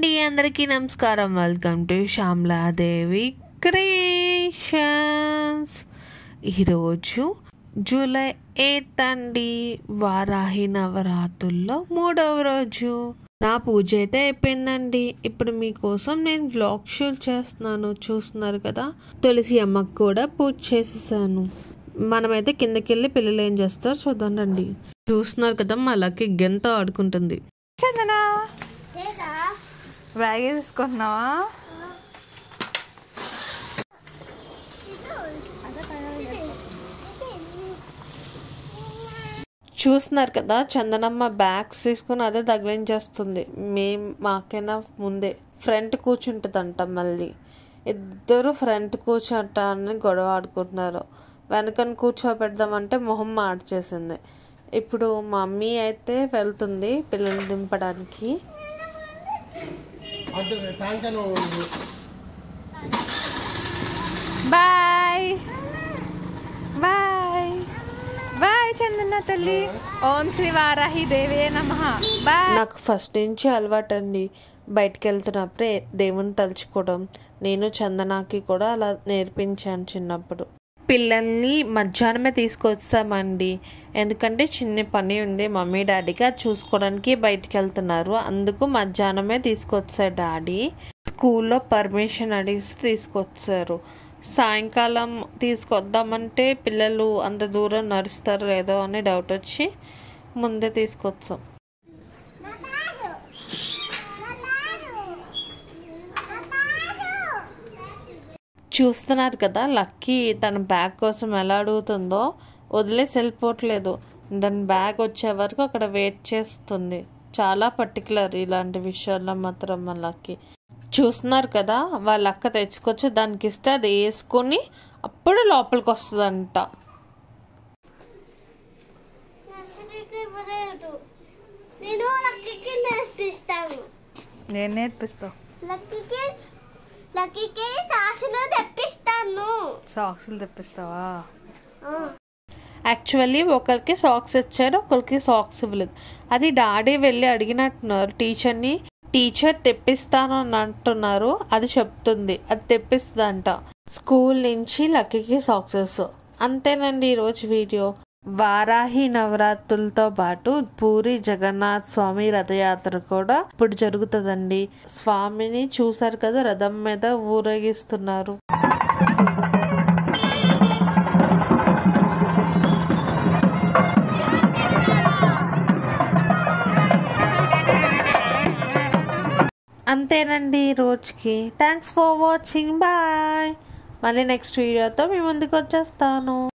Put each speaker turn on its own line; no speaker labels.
అండి అందరికీ నమస్కారం వెల్కమ్ టు శ్యామ్లాదేవి క్రియేషన్స్ ఈరోజు జూలై ఎయిత్ అండి వారాహి నవరాత్రుల్లో మూడవ రోజు నా పూజ అయితే అయిపోయిందండి ఇప్పుడు మీకోసం నేను వ్లాగ్ షూట్ చేస్తున్నాను చూస్తున్నారు కదా తులసి అమ్మకు కూడా పూజ చేసేసాను మనమైతే కిందకి వెళ్ళి పిల్లలు ఏం చేస్తారు చూద్దాండి చూస్తున్నారు కదా మా లక్కీ గెంత ఆడుకుంటుంది
చందన బ్యాగ్ తీసుకుంటున్నావా
చూస్తున్నారు కదా చందనమ్మ బ్యాగ్స్ తీసుకుని అదే తగిలించేస్తుంది మేం మాకైనా ముందే ఫ్రంట్ కూర్చుంటుందంట మళ్ళీ ఇద్దరు ఫ్రంట్ కూర్చుంటారని గొడవ ఆడుకుంటున్నారు వెనకని కూర్చోబెడదామంటే మొహం మార్చేసింది ఇప్పుడు మా మమ్మీ అయితే వెళ్తుంది పిల్లల్ని దింపడానికి
బాయ్ బాయ్ బాయ్ చందన తల్లి ఓం శ్రీ వారాహి దేవే నమ బాయ్
నాకు ఫస్ట్ నుంచి అలవాటు అండి బయటికి వెళ్తున్నప్పుడే దేవుని తలుచుకోవడం నేను చందనాకి కూడా అలా నేర్పించాను చిన్నప్పుడు పిల్లల్ని మధ్యాహ్నమే తీసుకొచ్చామండి ఎందుకంటే చిన్న పని ఉంది మమ్మీ డాడీకి అది చూసుకోవడానికి బయటికి వెళ్తున్నారు అందుకు మధ్యాహ్నమే తీసుకొచ్చారు డాడీ స్కూల్లో పర్మిషన్ అడిగి తీసుకొచ్చారు సాయంకాలం తీసుకొద్దామంటే పిల్లలు అంత దూరం నడుస్తారు లేదో అని డౌట్ వచ్చి ముందే తీసుకొచ్చాం చూస్తున్నారు కదా లక్కీ తన బ్యాగ్ కోసం ఎలా అడుగుతుందో వదిలేసి వెళ్ళిపోవట్లేదు దాని బ్యాగ్ వచ్చే వరకు అక్కడ వెయిట్ చేస్తుంది చాలా పర్టికులర్ ఇలాంటి విషయాల్లో మాత్రం మా లక్కీ చూస్తున్నారు కదా వాళ్ళ అక్క తెచ్చుకొచ్చి దానికి ఇస్తే అది వేసుకొని అప్పుడు లోపలికి వస్తుందంట
నేను లక్కీకి నేర్పిస్తాను
నేను నేర్పిస్తా
లక్కీకి లక్కీకి సాసులు తెప్పిస్తాను
సాక్సులు తెప్పిస్తావా
యాక్చువల్లీ ఒకరికి సాక్స్ ఇచ్చారు ఒకరికి సాక్స్ ఇవ్వలేదు అది డాడీ వెళ్ళి అడిగినట్టున్నారు టీచర్ని టీచర్ తెప్పిస్తాను అని అంటున్నారు అది చెప్తుంది అది తెప్పిస్తుందంట స్కూల్ నుంచి లక్కీకి సాక్సెస్ అంతేనండి ఈరోజు వీడియో వారాహి నవరాత్రులతో పాటు పూరి జగన్నాథ్ స్వామి రథయాత్ర కూడా ఇప్పుడు జరుగుతుందండి స్వామిని చూసారు కదా రథం మీద ఊరేగిస్తున్నారు అంతేనండి ఈ రోజుకి థ్యాంక్స్ ఫర్ వాచింగ్ బాయ్ మళ్ళీ నెక్స్ట్ వీడియోతో మీ ముందుకు వచ్చేస్తాను